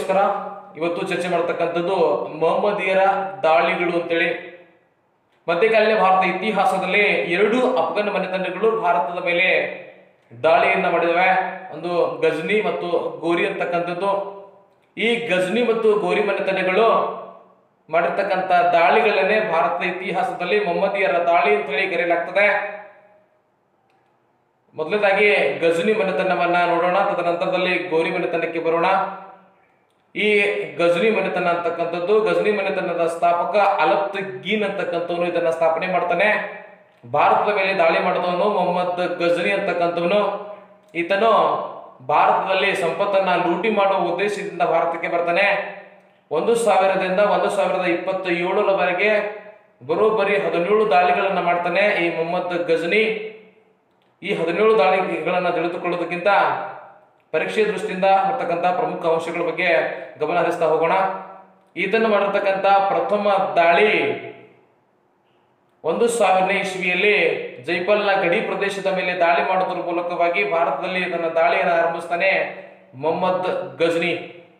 ಅದಕ್ಕೋಸ್ಕರ ಇವತ್ತು ಚರ್ಚೆ ಮಾಡ್ತಕ್ಕಂಥದ್ದು ಮೊಹಮ್ಮದಿಯರ ದಾಳಿಗಳು ಅಂತೇಳಿ ಮಧ್ಯಕಾಲೀನ ಭಾರತ ಇತಿಹಾಸದಲ್ಲಿ ಎರಡು ಅಫ್ಘಾನ್ ಮನೆತನಗಳು ಭಾರತದ ಮೇಲೆ ದಾಳಿಯನ್ನ ಮಾಡಿದವೆ ಒಂದು ಗಜ್ನಿ ಮತ್ತು ಗೋರಿ ಅಂತಕ್ಕಂಥದ್ದು ಈ ಗಜ್ನಿ ಮತ್ತು ಗೋರಿ ಮನೆತನಗಳು ಮಾಡಿರ್ತಕ್ಕಂಥ ದಾಳಿಗಳನ್ನೇ ಭಾರತದ ಇತಿಹಾಸದಲ್ಲಿ ಮೊಹಮ್ಮದಿಯರ ದಾಳಿ ಅಂತ ಹೇಳಿ ಕರೆಯಲಾಗ್ತದೆ ಮೊದಲನೇದಾಗಿ ಗಜ್ನಿ ಮನೆತನವನ್ನ ನೋಡೋಣ ತದನಂತರದಲ್ಲಿ ಗೋರಿ ಮನೆತನಕ್ಕೆ ಬರೋಣ ಈ ಗಜ್ನಿ ಮನೆತನ ಅಂತಕ್ಕಂಥದ್ದು ಗಜ್ನಿ ಮನೆತನದ ಸ್ಥಾಪಕ ಅಲತ್ ಗೀನ್ ಅಂತಕ್ಕಂಥವನು ಇದನ್ನ ಸ್ಥಾಪನೆ ಮಾಡ್ತಾನೆ ಭಾರತದ ಮೇಲೆ ದಾಳಿ ಮಾಡಿದವನು ಮೊಹಮ್ಮದ್ ಗಜ್ನಿ ಅಂತಕ್ಕಂಥವನು ಈತನು ಭಾರತದಲ್ಲಿ ಸಂಪತ್ತನ್ನ ಲೂಟಿ ಮಾಡುವ ಉದ್ದೇಶದಿಂದ ಭಾರತಕ್ಕೆ ಬರ್ತಾನೆ ಒಂದು ಸಾವಿರದಿಂದ ಒಂದು ಸಾವಿರದ ಇಪ್ಪತ್ತ ಏಳರವರೆಗೆ ಬರೋಬ್ಬರಿ ಹದಿನೇಳು ದಾಳಿಗಳನ್ನ ಮಾಡ್ತಾನೆ ಈ ಮೊಹಮ್ಮದ್ ಗಜ್ನಿ ಈ ಹದಿನೇಳು ದಾಳಿಗಳನ್ನ ತಿಳಿದುಕೊಳ್ಳೋದಕ್ಕಿಂತ ಪರೀಕ್ಷೆ ದೃಷ್ಟಿಯಿಂದ ಬರ್ತಕ್ಕಂಥ ಪ್ರಮುಖ ಅಂಶಗಳ ಬಗ್ಗೆ ಗಮನ ಹರಿಸ್ತಾ ಹೋಗೋಣ ಈತನ್ನು ಮಾಡಿರ್ತಕ್ಕಂಥ ಪ್ರಥಮ ದಾಳಿ ಒಂದು ಸಾವಿರನೇ ಇಸ್ವಿಯಲ್ಲಿ ಜೈಪಲ್ನ ಗಡಿ ಪ್ರದೇಶದ ಮೇಲೆ ದಾಳಿ ಮಾಡೋದ್ರ ಮೂಲಕವಾಗಿ ಭಾರತದಲ್ಲಿ ತನ್ನ ದಾಳಿಯನ್ನು ಆರಂಭಿಸ್ತಾನೆ ಮೊಹಮ್ಮದ್ ಗಜ್ನಿ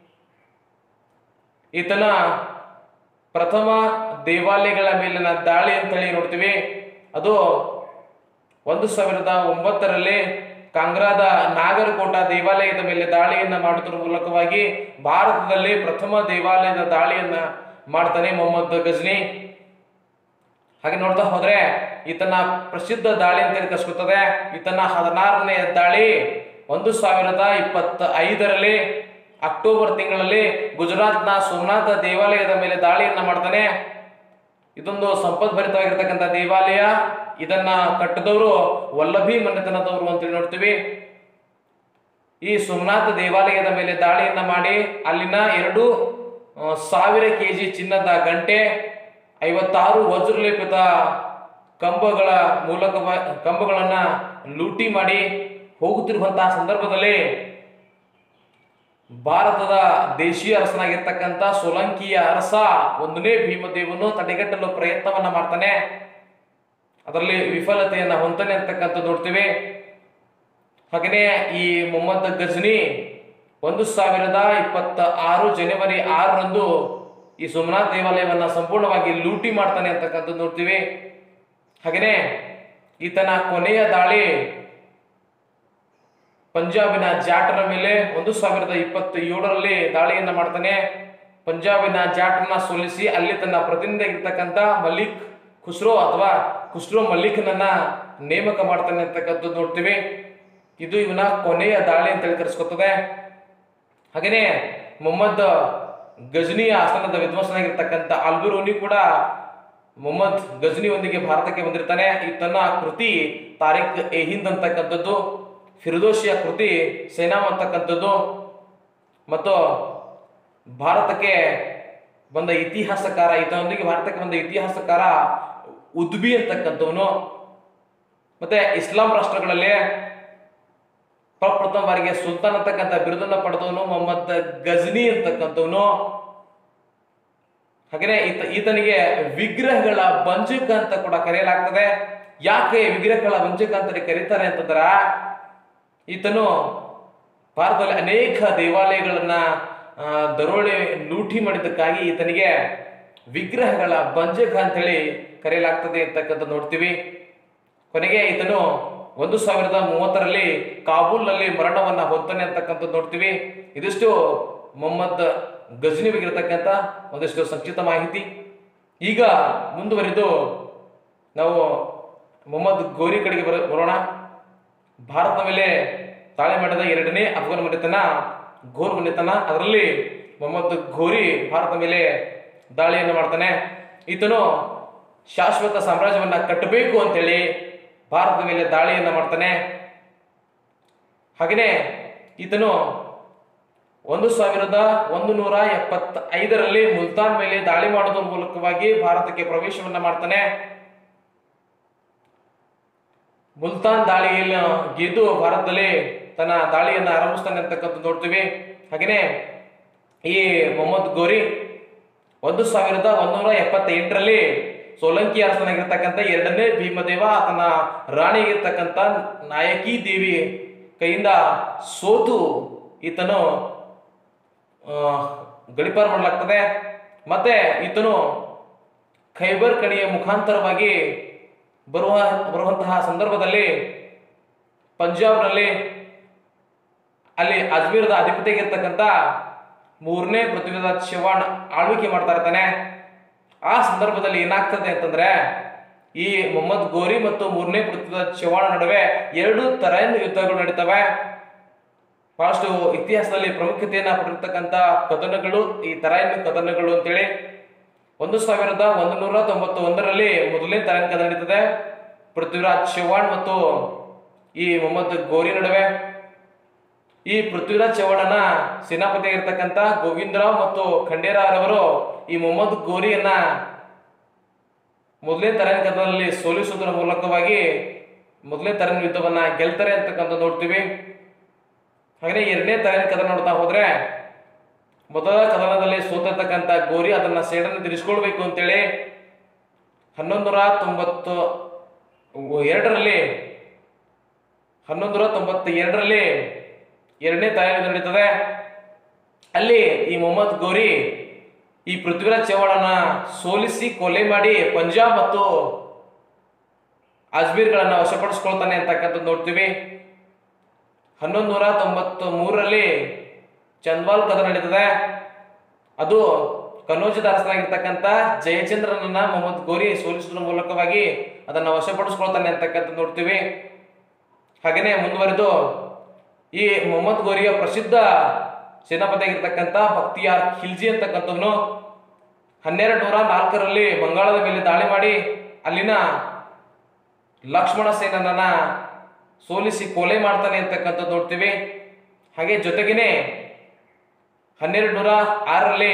ಈತನ ಪ್ರಥಮ ದೇವಾಲಯಗಳ ಮೇಲಿನ ದಾಳಿ ಅಂತ ಹೇಳಿ ನೋಡ್ತೀವಿ ಅದು ಒಂದು ಸಾವಿರದ ಒಂಬತ್ತರಲ್ಲಿ ಕಾಂಗ್ರಾದ ನಾಗರಕೋಟ ದೇವಾಲಯದ ಮೇಲೆ ದಾಳಿಯನ್ನ ಮಾಡುವುದರ ಮೂಲಕವಾಗಿ ಭಾರತದಲ್ಲಿ ಪ್ರಥಮ ದೇವಾಲಯದ ದಾಳಿಯನ್ನ ಮಾಡ್ತಾನೆ ಮೊಹಮ್ಮದ್ ಗಜ್ನಿ ಹಾಗೆ ನೋಡ್ತಾ ಹೋದ್ರೆ ಈತನ ಪ್ರಸಿದ್ಧ ದಾಳಿ ಅಂತ ಹೇಳಿ ಕರ್ಸ್ಕೊತದೆ ಈತನ ಹದಿನಾರನೇ ದಾಳಿ ಒಂದು ಸಾವಿರದ ಇಪ್ಪತ್ತ ಐದರಲ್ಲಿ ಅಕ್ಟೋಬರ್ ತಿಂಗಳಲ್ಲಿ ಗುಜರಾತ್ನ ಸೋಮನಾಥ ದೇವಾಲಯದ ಮೇಲೆ ದಾಳಿಯನ್ನ ಮಾಡ್ತಾನೆ ಇದೊಂದು ಸಂಪದ್ಭರಿತವಾಗಿರ್ತಕ್ಕಂಥ ದೇವಾಲಯ ಇದನ್ನ ಕಟ್ಟಿದವರು ವಲ್ಲಭಿ ಮನೆತನದವರು ಅಂತೇಳಿ ನೋಡ್ತೀವಿ ಈ ಸೋಮನಾಥ ದೇವಾಲಯದ ಮೇಲೆ ದಾಳಿಯನ್ನ ಮಾಡಿ ಅಲ್ಲಿನ ಎರಡು ಆ, ಸಾವಿರ ಕೆಜಿ ಚಿನ್ನದ ಗಂಟೆ ಐವತ್ತಾರು ವಜ್ರಲೇಪಿತ ಕಂಬಗಳ ಮೂಲಕ ಕಂಬಗಳನ್ನ ಲೂಟಿ ಮಾಡಿ ಹೋಗುತ್ತಿರುವಂತಹ ಸಂದರ್ಭದಲ್ಲಿ ಭಾರತದ ದೇಶೀಯ ಅರಸನಾಗಿರ್ತಕ್ಕಂಥ ಸೋಲಂಕಿಯ ಅರಸ ಒಂದನೇ ಭೀಮದೇವನು ತಡೆಗಟ್ಟಲು ಪ್ರಯತ್ನವನ್ನ ಮಾಡ್ತಾನೆ ಅದರಲ್ಲಿ ವಿಫಲತೆಯನ್ನ ಹೊಂತಾನೆ ಅಂತಕ್ಕಂಥದ್ದು ನೋಡ್ತೀವಿ ಹಾಗೆಯೇ ಈ ಮೊಹಮ್ಮದ್ ಗಜ್ನಿ ಒಂದು ಸಾವಿರದ ಇಪ್ಪತ್ತ ಆರು ಜನವರಿ ಆರರಂದು ಈ ಸೋಮನಾಥ್ ದೇವಾಲಯವನ್ನ ಸಂಪೂರ್ಣವಾಗಿ ಲೂಟಿ ಮಾಡ್ತಾನೆ ಅಂತಕ್ಕಂಥದ್ದು ನೋಡ್ತೀವಿ ಹಾಗೆಯೇ ಈತನ ಕೊನೆಯ ದಾಳಿ ಪಂಜಾಬಿನ ಜಾಟರ ಮೇಲೆ ಒಂದು ಸಾವಿರದ ಇಪ್ಪತ್ತ ಏಳರಲ್ಲಿ ದಾಳಿಯನ್ನ ಮಾಡ್ತಾನೆ ಪಂಜಾಬಿನ ಜಾಟನ್ನ ಸೋಲಿಸಿ ಅಲ್ಲಿ ತನ್ನ ಪ್ರತಿನಿಧಿಯಾಗಿರ್ತಕ್ಕಂಥ ಮಲ್ಲಿಕ್ ಖುಸ್ರೋ ಅಥವಾ ಖುಸ್ರೋ ಮಲ್ಲಿಕ್ನನ್ನ ನೇಮಕ ಮಾಡ್ತಾನೆ ಅಂತಕ್ಕಂಥದ್ದು ನೋಡ್ತೀವಿ ಇದು ಇವನ ಕೊನೆಯ ದಾಳಿ ಅಂತ ಹೇಳಿ ಕರೆಸ್ಕೊತದೆ ಹಾಗೇನೆ ಮೊಹಮ್ಮದ್ ಗಜ್ನಿಯ ಆಸ್ಥಾನದ ವಿದ್ವಾಂಸನಾಗಿರ್ತಕ್ಕಂಥ ಅಲ್ಬಿರೋನಿ ಕೂಡ ಮೊಹಮ್ಮದ್ ಗಜ್ನಿಯೊಂದಿಗೆ ಭಾರತಕ್ಕೆ ಬಂದಿರ್ತಾನೆ ಈ ತನ್ನ ಕೃತಿ ತಾರಿಕ್ ಎ ಹಿಂದ್ ಅಂತಕ್ಕಂಥದ್ದು ಫಿರ್ದೋಶಿಯ ಕೃತಿ ಸೇನಾಮ್ ಅಂತಕ್ಕಂಥದ್ದು ಮತ್ತು ಭಾರತಕ್ಕೆ ಬಂದ ಇತಿಹಾಸಕಾರ ಇದರೊಂದಿಗೆ ಭಾರತಕ್ಕೆ ಬಂದ ಇತಿಹಾಸಕಾರ ಉದ್ಬಿ ಅಂತಕ್ಕಂಥವನು ಮತ್ತೆ ಇಸ್ಲಾಂ ರಾಷ್ಟ್ರಗಳಲ್ಲಿ ಪ್ರಪ್ರಥಮ ಬಾರಿಗೆ ಸುಲ್ತಾನ್ ಅಂತಕ್ಕಂಥ ಬಿರುದನ್ನ ಪಡೆದವನು ಮೊಹಮ್ಮದ್ ಗಜ್ನಿ ಅಂತಕ್ಕಂಥವನು ಹಾಗೆಯೇ ಈತ ಈತನಿಗೆ ವಿಗ್ರಹಗಳ ಬಂಜಕ ಅಂತ ಕೂಡ ಕರೆಯಲಾಗ್ತದೆ ಯಾಕೆ ವಿಗ್ರಹಗಳ ಬಂಜಕ ಅಂತ ಕರೀತಾರೆ ಅಂತಂದ್ರ ಈತನು ಭಾರತದಲ್ಲಿ ಅನೇಕ ದೇವಾಲಯಗಳನ್ನ ಆ, ದರೋಡೆ ಲೂಟಿ ಮಾಡಿದ್ದಕ್ಕಾಗಿ ಈತನಿಗೆ ವಿಗ್ರಹಗಳ ಬಂಜಕ ಅಂತೇಳಿ ಕರೆಯಲಾಗ್ತದೆ ಅಂತಕ್ಕಂಥ ನೋಡ್ತೀವಿ ಕೊನೆಗೆ ಈತನು ಒಂದು ಸಾವಿರದ ಮೂವತ್ತರಲ್ಲಿ ಕಾಬೂಲ್ನಲ್ಲಿ ಮರಣವನ್ನ ಹೊಂತಾನೆ ಅಂತಕ್ಕಂಥದ್ದು ನೋಡ್ತೀವಿ ಇದಿಷ್ಟು ಮೊಹಮ್ಮದ್ ಗಜ್ನಿ ಬಗ್ಗೆ ಇರತಕ್ಕಂಥ ಒಂದಿಷ್ಟು ಸಂಕ್ಷಿಪ್ತ ಮಾಹಿತಿ ಈಗ ಮುಂದುವರಿದು ನಾವು ಮೊಹಮ್ಮದ್ ಗೋರಿ ಕಡೆಗೆ ಬರ ಬರೋಣ ಭಾರತದ ಮೇಲೆ ತಾಳೆ ಮಾಡಿದ ಎರಡನೇ ಅಫ್ಘಾನ್ ಮನೆತನ ಘೋರ್ ಮನೆತನ ಅದರಲ್ಲಿ ಮೊಹಮ್ಮದ್ ಘೋರಿ ಭಾರತದ ಮೇಲೆ ದಾಳಿಯನ್ನು ಮಾಡ್ತಾನೆ ಈತನು ಶಾಶ್ವತ ಸಾಮ್ರಾಜ್ಯವನ್ನ ಕಟ್ಟಬೇಕು ಅಂತೇಳಿ ಭಾರತದ ಮೇಲೆ ದಾಳಿಯನ್ನ ಮಾಡ್ತಾನೆ ಹಾಗೆಯೇ ಈತನು ಒಂದು ಸಾವಿರದ ಒಂದು ನೂರ ಎಪ್ಪತ್ತ ಐದರಲ್ಲಿ ಮುಲ್ತಾನ್ ಮೇಲೆ ದಾಳಿ ಮಾಡೋದ್ರ ಮೂಲಕವಾಗಿ ಭಾರತಕ್ಕೆ ಪ್ರವೇಶವನ್ನ ಮಾಡ್ತಾನೆ ಮುಲ್ತಾನ್ ದಾಳಿಯಲ್ಲಿ ಗೆದ್ದು ಭಾರತದಲ್ಲಿ ತನ್ನ ದಾಳಿಯನ್ನ ಆರಂಭಿಸ್ತಾನೆ ಅಂತಕ್ಕಂಥದ್ದು ನೋಡ್ತೀವಿ ಹಾಗೆಯೇ ಈ ಮೊಹಮ್ಮದ್ ಗೋರಿ ಒಂದು ಸಾವಿರದ ಒಂದೂರ ಎಪ್ಪತ್ತ ಎಂಟರಲ್ಲಿ ಸೋಲಂಕಿ ಅರಸನಾಗಿರ್ತಕ್ಕಂಥ ಎರಡನೇ ಭೀಮದೇವ ಆತನ ರಾಣಿಗಿರ್ತಕ್ಕಂಥ ನಾಯಕಿ ದೇವಿ ಕೈಯಿಂದ ಸೋತು ಈತನು ಆ, ಗಡಿಪಾರು ಮಾಡಲಾಗ್ತದೆ ಮತ್ತೆ ಈತನು ಖೈಬರ್ ಕಣಿಯ ಮುಖಾಂತರವಾಗಿ ಬರುವ ಬರುವಂತಹ ಸಂದರ್ಭದಲ್ಲಿ ಪಂಜಾಬ್ನಲ್ಲಿ ಅಲ್ಲಿ ಅಜ್ಮೀರದ ಅಧಿಪತಿಯಾಗಿರ್ತಕ್ಕಂಥ ಮೂರನೇ ಪೃಥ್ವಿರಾಜ್ ಚೌಹಾಣ್ ಆಳ್ವಿಕೆ ಮಾಡ್ತಾ ಇರ್ತಾನೆ ಆ ಸಂದರ್ಭದಲ್ಲಿ ಏನಾಗ್ತದೆ ಅಂತಂದ್ರೆ ಈ ಮೊಹಮ್ಮದ್ ಗೋರಿ ಮತ್ತು ಮೂರನೇ ಪೃಥ್ವಿರಾಜ್ ಚೌಹಾಣ್ ನಡುವೆ ಎರಡು ತರಹದ ಯುದ್ಧಗಳು ನಡೀತವೆ ಬಹಳಷ್ಟು ಇತಿಹಾಸದಲ್ಲಿ ಪ್ರಾಮುಖ್ಯತೆಯನ್ನ ಪಡೆದಿರ್ತಕ್ಕಂಥ ಕದನಗಳು ಈ ತರಾಯಿನ ಕದನಗಳು ಅಂತೇಳಿ ಒಂದು ಸಾವಿರದ ಒಂದು ನೂರ ತೊಂಬತ್ತು ಒಂದರಲ್ಲಿ ಮೊದಲನೇ ತರಾಯಿನ ಕದನ ನಡೀತದೆ ಪೃಥ್ವಿರಾಜ್ ಚೌಹಾಣ್ ಮತ್ತು ಈ ಮೊಹಮ್ಮದ್ ಗೋರಿ ನಡುವೆ ಈ ಪೃಥ್ವಿರಾಜ್ ಚೌಹಾಣನ ಸೇನಾಪತಿಯಾಗಿರ್ತಕ್ಕಂಥ ಗೋವಿಂದರಾವ್ ಮತ್ತು ಖಂಡೇರಾವ್ ಅವರು ಈ ಮೊಹಮ್ಮದ್ ಗೋರಿಯನ್ನ ಮೊದಲನೇ ತರಾಯಿನ ಕದನದಲ್ಲಿ ಸೋಲಿಸುವುದರ ಮೂಲಕವಾಗಿ ಮೊದಲನೇ ತರಾಯಿನ ಯುದ್ಧವನ್ನ ಗೆಲ್ತಾರೆ ಅಂತಕ್ಕಂಥ ನೋಡ್ತೀವಿ ಹಾಗೆ ಎರಡನೇ ತರಾಯಿನ ಕದನ ನೋಡ್ತಾ ಹೋದ್ರೆ ಮೊದಲ ಕದನದಲ್ಲಿ ಸೋತಿರ್ತಕ್ಕಂಥ ಗೋರಿ ಅದನ್ನ ಸೇಡನ್ನು ತಿರ್ಸ್ಕೊಳ್ಬೇಕು ಅಂತೇಳಿ ಹನ್ನೊಂದು ನೂರ ತೊಂಬತ್ತು ಎರಡರಲ್ಲಿ ಹನ್ನೊಂದು ನೂರ ತೊಂಬತ್ತ ಎರಡರಲ್ಲಿ ಎರಡನೇ ತಯಾರಿ ನಡೀತದೆ ಅಲ್ಲಿ ಈ ಮೊಹಮ್ಮದ್ ಗೋರಿ ಈ ಪೃಥ್ವಿರಾಜ್ ಚೌಹಾಣನ ಸೋಲಿಸಿ ಕೊಲೆ ಮಾಡಿ ಪಂಜಾಬ್ ಮತ್ತು ಅಜ್ಮೀರ್ಗಳನ್ನ ವಶಪಡಿಸ್ಕೊಳ್ತಾನೆ ಅಂತಕ್ಕಂಥದ್ದು ನೋಡ್ತೀವಿ ಹನ್ನೊಂದು ನೂರ ತೊಂಬತ್ತು ಮೂರರಲ್ಲಿ ಚಂದ್ವಾಲ್ ಕದನ ನಡೀತದೆ ಅದು ಕನೋಜದ ಅರಸನಾಗಿರ್ತಕ್ಕಂಥ ಜಯಚಂದ್ರನನ್ನ ಮೊಹಮ್ಮದ್ ಗೋರಿ ಸೋಲಿಸುವ ಮೂಲಕವಾಗಿ ಅದನ್ನ ವಶಪಡಿಸ್ಕೊಳ್ತಾನೆ ಅಂತಕ್ಕಂಥ ನೋಡ್ತೀವಿ ಹಾಗೇನೆ ಮುಂದುವರೆದು ಈ ಮೊಹಮ್ಮದ್ ಗೋರಿಯ ಪ್ರಸಿದ್ಧ ಸೇನಾಪತಿಯಾಗಿರ್ತಕ್ಕಂಥ ಬಕ್ತಿಯಾರ್ ಖಿಲ್ಜಿ ಅಂತಕ್ಕಂಥವನು ಹನ್ನೆರಡು ನೂರ ನಾಲ್ಕರಲ್ಲಿ ಬಂಗಾಳದ ಮೇಲೆ ದಾಳಿ ಮಾಡಿ ಅಲ್ಲಿನ ಲಕ್ಷ್ಮಣ ಸೇನನನ್ನ ಸೋಲಿಸಿ ಕೊಲೆ ಮಾಡ್ತಾನೆ ಅಂತಕ್ಕಂಥದ್ದು ನೋಡ್ತೀವಿ ಹಾಗೆ ಜೊತೆಗೇನೆ ಹನ್ನೆರಡು ನೂರ ಆರರಲ್ಲಿ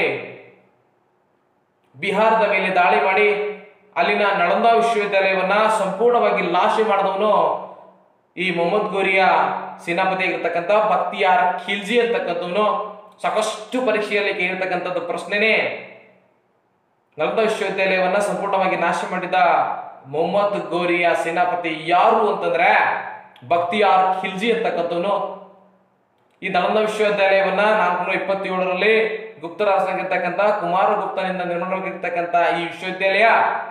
ಬಿಹಾರದ ಮೇಲೆ ದಾಳಿ ಮಾಡಿ ಅಲ್ಲಿನ ನಳಂದ ವಿಶ್ವವಿದ್ಯಾಲಯವನ್ನ ಸಂಪೂರ್ಣವಾಗಿ ನಾಶ ಮಾಡಿದವನು ಈ ಮೊಹಮ್ಮದ್ ಗೋರಿಯ ಸೇನಾಪತಿಯಾಗಿರ್ತಕ್ಕಂಥ ಬಕ್ತಿಯಾರ್ ಖಿಲ್ಜಿ ಅಂತಕ್ಕಂಥವನು ಸಾಕಷ್ಟು ಪರೀಕ್ಷೆಯಲ್ಲಿ ಕೇಳಿರ್ತಕ್ಕಂಥದ್ದು ಪ್ರಶ್ನೆನೇ ನಳಂದ ವಿಶ್ವವಿದ್ಯಾಲಯವನ್ನ ಸಂಪೂರ್ಣವಾಗಿ ನಾಶ ಮಾಡಿದ ಮೊಹಮ್ಮದ್ ಗೋರಿಯ ಸೇನಾಪತಿ ಯಾರು ಅಂತಂದ್ರೆ ಬಕ್ತಿಯಾರ್ ಖಿಲ್ಜಿ ಅಂತಕ್ಕಂಥವನು ಈ ನಳಂದ ವಿಶ್ವವಿದ್ಯಾಲಯವನ್ನ ನಾಲ್ಕುನೂರ ಇಪ್ಪತ್ತೇಳರಲ್ಲಿ ಗುಪ್ತರ ಅರಸನಾಗಿರ್ತಕ್ಕಂಥ ಕುಮಾರ ಗುಪ್ತನಿಂದ ನಿರ್ಮಾಣವಾಗಿರ್ತಕ್ಕಂಥ ಈ ವಿಶ್ವವಿದ್ಯಾಲಯ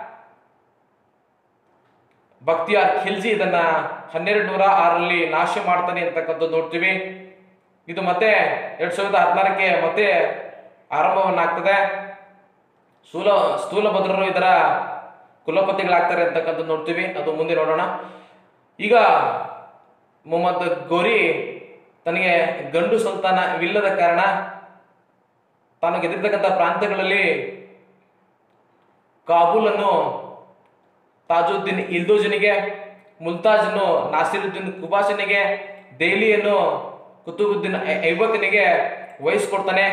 ಬಕ್ತಿಯಾರ್ ಖಿಲ್ಜಿ ಇದನ್ನ ಹನ್ನೆರಡು ನೂರ ಆರರಲ್ಲಿ ನಾಶ ಮಾಡ್ತಾನೆ ಅಂತಕ್ಕಂಥದ್ದು ನೋಡ್ತೀವಿ ಇದು ಮತ್ತೆ ಎರಡ್ ಸಾವಿರದ ಹದಿನಾರಕ್ಕೆ ಮತ್ತೆ ಆರಂಭವನ್ನಾಗ್ತದೆ ಸ್ಥೂಲ ಸ್ಥೂಲ ಭದ್ರರು ಇದರ ಕುಲಪತಿಗಳಾಗ್ತಾರೆ ಅಂತಕ್ಕಂಥದ್ದು ನೋಡ್ತೀವಿ ಅದು ಮುಂದೆ ನೋಡೋಣ ಈಗ ಮೊಹಮ್ಮದ್ ಗೋರಿ ತನಗೆ ಗಂಡು ಸಂತಾನವಿಲ್ಲದ ಕಾರಣ ತಾನು ಗೆದ್ದಿರ್ತಕ್ಕಂಥ ಪ್ರಾಂತ್ಯಗಳಲ್ಲಿ ಕಾಬೂಲ್ ಅನ್ನು ತಾಜುದ್ದೀನ್ ಇಲ್ದೋಜನಿಗೆ ಮುಲ್ತಾಜನ್ನು ನಾಸಿರುದ್ದೀನ್ ಕುಬಾಸನಿಗೆ ದೆಹಲಿಯನ್ನು ಕುತುಬುದ್ದೀನ್ ಐ- ಐಬಕನಿಗೆ ವಹಿಸ್ಕೊಡ್ತಾನೆ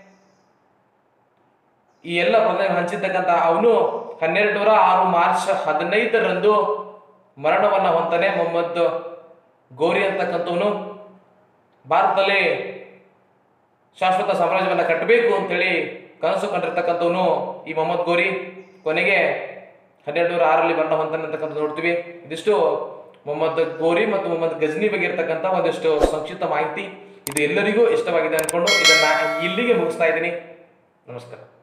ಈ ಎಲ್ಲ ಪ್ರದೇಶ ಹಂಚಿರ್ತಕ್ಕಂಥ ಅವನು ಹನ್ನೆರಡು ನೂರ ಆರು ಮಾರ್ಚ್ ಹದಿನೈದರಂದು ಮರಣವನ್ನ ಹೊಂತಾನೆ ಮೊಹಮ್ಮದ್ ಗೋರಿ ಅಂತಕ್ಕಂಥವನು ಭಾರತದಲ್ಲಿ ಶಾಶ್ವತ ಸಾಮ್ರಾಜ್ಯವನ್ನ ಕಟ್ಟಬೇಕು ಅಂತೇಳಿ ಕನಸು ಕಂಡಿರ್ತಕ್ಕಂಥವನು ಈ ಮೊಹಮ್ಮದ್ ಗೋರಿ ಕೊನೆಗೆ ಹನ್ನೆರಡು ನೂರ ಆರರಲ್ಲಿ ಮರಣ ಹೊಂತಾನೆ ಅಂತಕ್ಕಂಥ ನೋಡ್ತೀವಿ ಇದಿಷ್ಟು ಮೊಹಮ್ಮದ್ ಗೋರಿ ಮತ್ತು ಮೊಹಮ್ಮದ್ ಗಜ್ನಿ ಬಗ್ಗೆ ಇರ್ತಕ್ಕಂಥ ಒಂದಿಷ್ಟು ಸಂಕ್ಷಿಪ್ತ ಮಾಹಿತಿ ಇದು ಎಲ್ಲರಿಗೂ ಇಷ್ಟವಾಗಿದೆ ಅನ್ಕೊಂಡು ಇದನ್ನ ಇಲ್ಲಿಗೆ ಮುಗಿಸ್ತಾ ಇದ್ದೀನಿ ನಮಸ್ಕಾರ